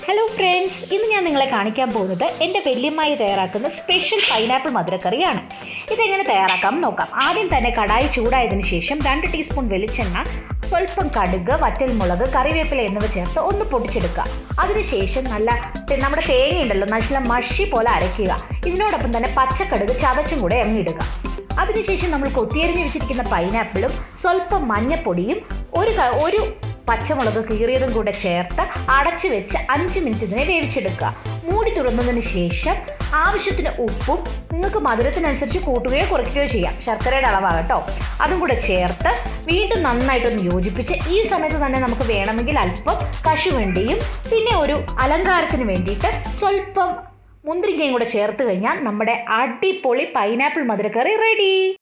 hello friends ഇന്ന് ഞാൻ നിങ്ങളെ കാണിക്കാൻ പോകുന്നത് എൻ്റെ വല്യമ്മായി തയ്യാറാക്കുന്ന സ്പെഷ്യൽ പൈനാപ്പിൾ മധുരക്കറിയാണ് ഇതെങ്ങനെ തയ്യാറാക്കാം എന്ന് നോക്കാം ആദ്യം തന്നെ കടായി ചൂടായതിനു ശേഷം രണ്ട് ടീസ്പൂൺ വെളിച്ചെണ്ണ സ്വല്പം കടുക് വറ്റൽമുളക് കറിവേപ്പില എന്നിവ ചേർത്ത് ഒന്ന് പൊടിച്ചെടുക്കുക അതിനുശേഷം നല്ല തെ- നമ്മുടെ തേങ്ങ ഉണ്ടല്ലോ നല്ല മഷി പോലെ അരയ്ക്കുക ഇതിനോടൊപ്പം തന്നെ പച്ചക്കടുക് ചതച്ചും കൂടെ അങ്ങിടുക അതിനുശേഷം നമ്മൾ കൊത്തിയരിഞ്ഞ് വെച്ചിരിക്കുന്ന പൈനാപ്പിളും സ്വല്പം മഞ്ഞപ്പൊടിയും ഒരു ക- ഒരു പച്ചമുളക് കീറിയതും കൂടെ ചേർത്ത് അടച്ചു വെച്ച് അഞ്ച് മിനിറ്റ് ഇതിനെ വേവിച്ചെടുക്കുക മൂടി തുറന്നതിന് ശേഷം ആവശ്യത്തിന് ഉപ്പും നിങ്ങൾക്ക് മധുരത്തിനനുസരിച്ച് കൂട്ടുകയോ കുറയ്ക്കുകയോ ചെയ്യാം ശർക്കരയുടെ അളവാകട്ടോ അതും കൂടെ ചേർത്ത് വീണ്ടും നന്നായിട്ടൊന്ന് യോജിപ്പിച്ച് ഈ സമയത്ത് തന്നെ നമുക്ക് വേണമെങ്കിൽ അല്പം കശുവണ്ടിയും പിന്നെ ഒരു അലങ്കാരത്തിന് വേണ്ടിയിട്ട് സ്വല്പം മുന്തിരിക്കയും കൂടെ ചേർത്ത് കഴിഞ്ഞാൽ നമ്മുടെ അടിപൊളി പൈനാപ്പിൾ മധുരക്കറി റെഡി